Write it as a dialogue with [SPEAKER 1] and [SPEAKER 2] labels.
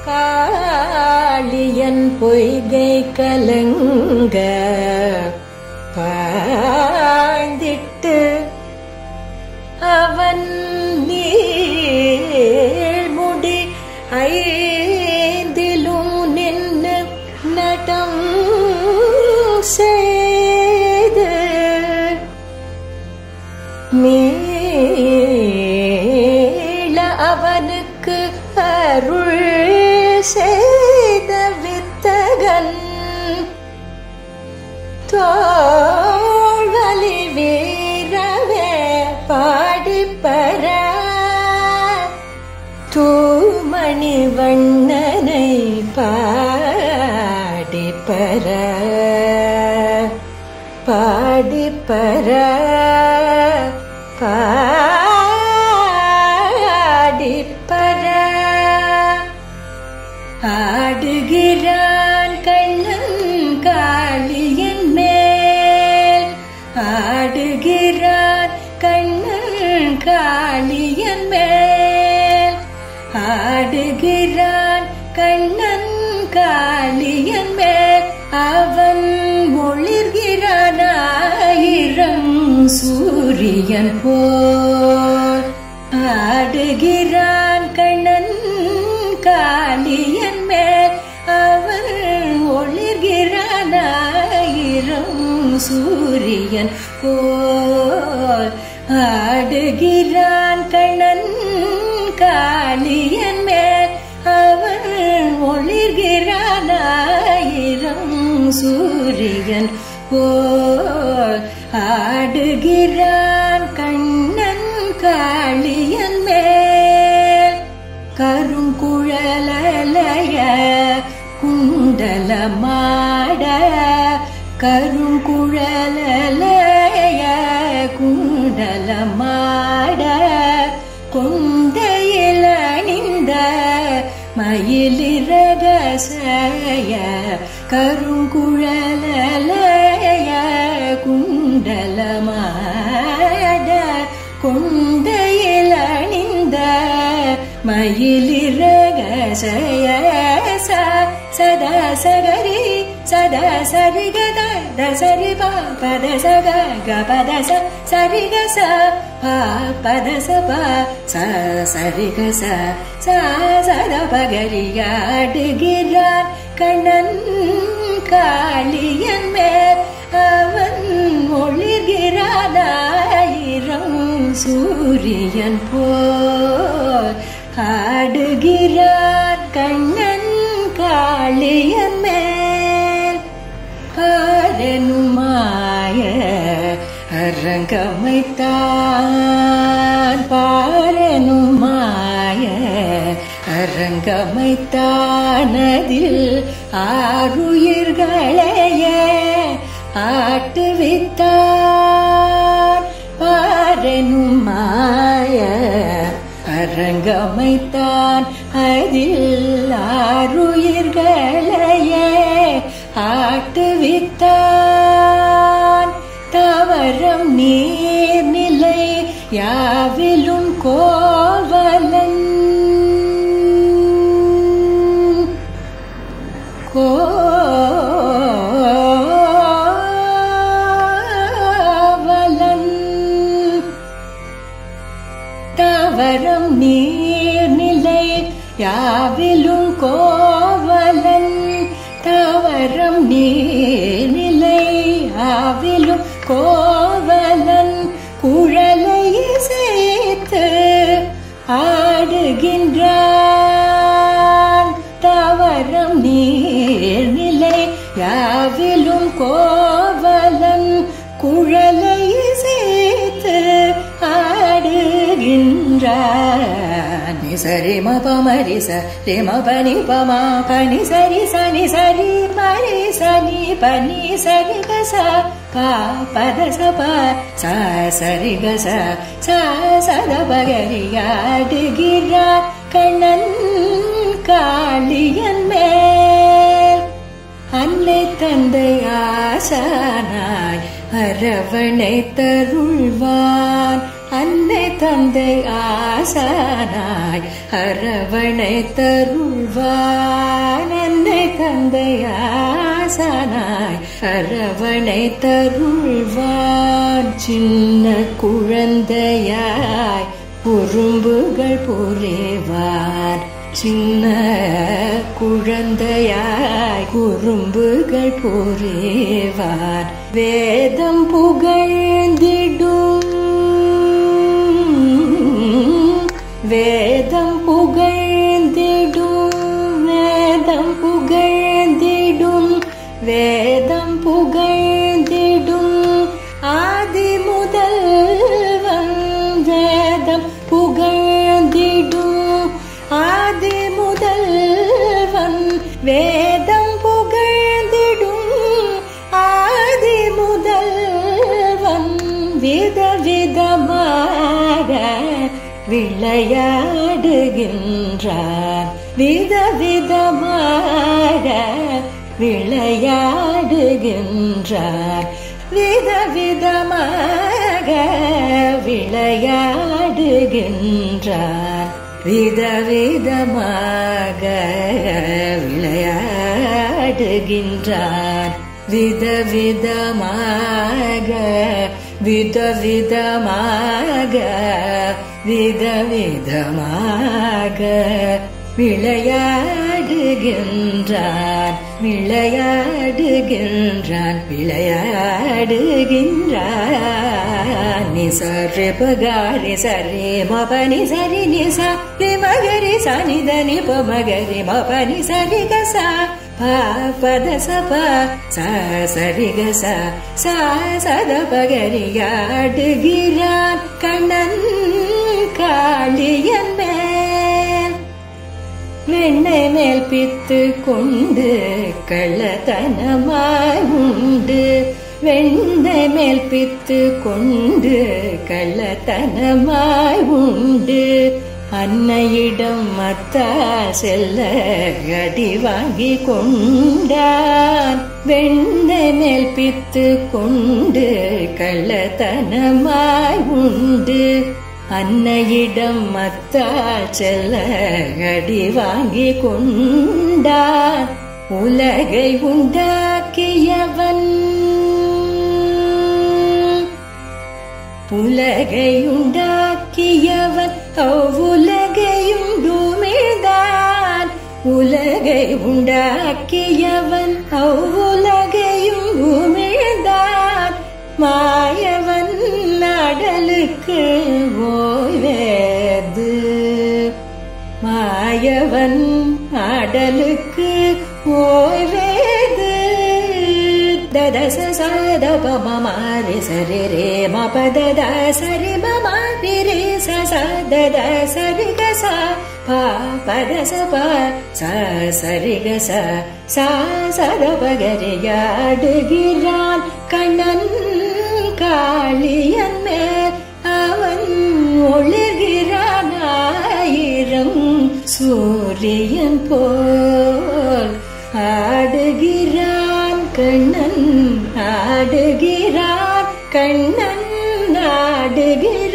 [SPEAKER 1] காளியன் பொய்கை கலங்க பாய்ந்திட்டு அவன் நீழ்முடி ஐந்திலும் நின்று நடம் செய்து மீள அவனுக்கு அருள் செய்த வித்தகன் தோழலி வீரவே பாடிப்பற தூமணி வண்ணனை பாடிப்பற பாடிப்பற பாடிப்பற ஆடுகிறான் கண்ணன் காளியன் மேல் ஆடுகிறான் கண்ணன் காளியன் மேல் ஆடுகிறான் கண்ணன் காளியன் மேல் அவன் ஒளிர்கிறான் ஆயிரம் சூரியன் போல் ஆடுகிறான் கண்ணன் காளியன் மேல் அவன் ஒளிர்கிறான் ஆயிரம் சூரியன் போல் ஆடுகிறான் கண்ணன் காளியன் மேல் அவன் ஒளிர்கிறான் ஆயிரம் சூரியன் போல் ஆடுகிறான் கண்ணன் காளியன் மேல் கருங்குழலலைய குண்டலமாட கருங்குழலலைய குண்டலமாட கொண்டையில் அணிந்த மயிலிரகசய கருங்குழலலைய குண்டலமாட கொண்டையில் அணிந்த மயிலிரகசய சதா சகரி சதா சரி கத தசரி ப பத சக க பத ச சரி க ச ப பத ச ப ச சரி க ச ச சத பகரியாடுகிறான் கண்ணன் காளியன் மேல் அவன் ஒளிர்கிறானாயிரம் சூரியன் போல் ஆடுகிறான் கண்ணன் காளியன் மேல் பாரனுமாய அரங்கமைத்தான் பாரனுமாய அரங்கமைத்தானதில் ஆறுயிர்களைய ஆட்டுவித்தான் பாரனுமாய அரங்கமைத்தான் அதில் ஆறுயிர்களையே ஆட்டுவித்தான் தாவரம் நீர்நிலை யாவிலும் கோவலன் கோவலன் தாவரம் நீர்நிலை யாவிலும் கோவலன் தாவரம் நீர்நிலை யாவிலும் கோவலன் குழலை சேர்த்து ஆடுகின்றான் தாவரம் நீர்நிலை யாவிலும் கோவலன் குழலை சேர்த்து ஆடுகின்றான் சரி ம பமரி ச ரே ம பனி பமா பனி சரி சனி சரி மரி சனி பனி சரி க ச பா பத ச ப ச சரி க ச ச சத பகரியாடுகிறார் கண்ணன் காளியன் மேல் அன்னை தந்தை ஆசானாய் அரவணை தருள்வான் அன்னை தந்தை ஆசானாய் அரவணை தருள்வான் அன்னை தந்தை ஆசானாய் அரவணை தருள்வான் சின்ன குழந்தையாய் குறும்புகள் புரிவார் சின்ன குழந்தையாய் குறும்புகள் புரிவார் வேதம் புகழ்ந்திடும் வேதம் புகழ்ந்திடும் வேதம் புகழ்ந்திடும் வேதம் புகழ்ந்திடும் ஆதி முதல்வன் வேதம் புகழ்ந்திடும் ஆதி முதல்வன் வேதம் புகழ்ந்திடும் ஆதி முதல்வன் விதவிதமாக விளையாடுகின்றார் விதவிதமாக விளையாடுகின்றார் விதவிதமாக விளையாடுகின்றார் விதவிதமாக விளையாடுகின்றார் விதவிதமாக விதவிதமாக விதவிதமாக விளையாடுகின்றான் விளையாடுகின்றான் விளையாடுகின்றான் நிசரி பகாரி சரி மபனி சரி நிசா மகரி சனித நிப மகரி மபனி சரி கசா பத சப சரி கச சத பகரியாடுகிறான் கண்ணன் காளியன் மேல் வெண்ணை மேல் பித்து கொண்டு கள்ளத்தனமாய் உண்டு வெண்ணை மேல் பித்து கொண்டு கள்ளத்தனமாய் உண்டு அன்னையிடம் மத்தா செல்ல அடி வாங்கி கொண்டான் வெண்ணை மேல் பித்து கொண்டு கள்ளத்தனமாய் உண்டு அன்னையிடம் மத்தா செல்ல அடி வாங்கி கொண்டான் உலகை உண்டாக்கியவன் உலகை உண்டாக்கியவன் அவ்வுலகையும் டூமிழ்ந்தான் உலகை உண்டாக்கியவன் அவ்வுலகையும் உமிழ்ந்தான் மாயவன் நாடலுக்கு ஓய்வேது மாயவன் ஆடலுக்கு ஓய்வேது ததச சத பமரி சரி ரே மபத சரி மமாரி ரே சத சரி கச பத சப ச சரி கச சா சத பகரியாடுகிறான் கண்ணன் காளியன் மேல் அவன் ஒளிர்கிறான் ஆயிரம் சூரியன் போல் ஆடுகிறான் கண்ணன் ஆடுகிறான் கண்ணன் ஆடுகிறான்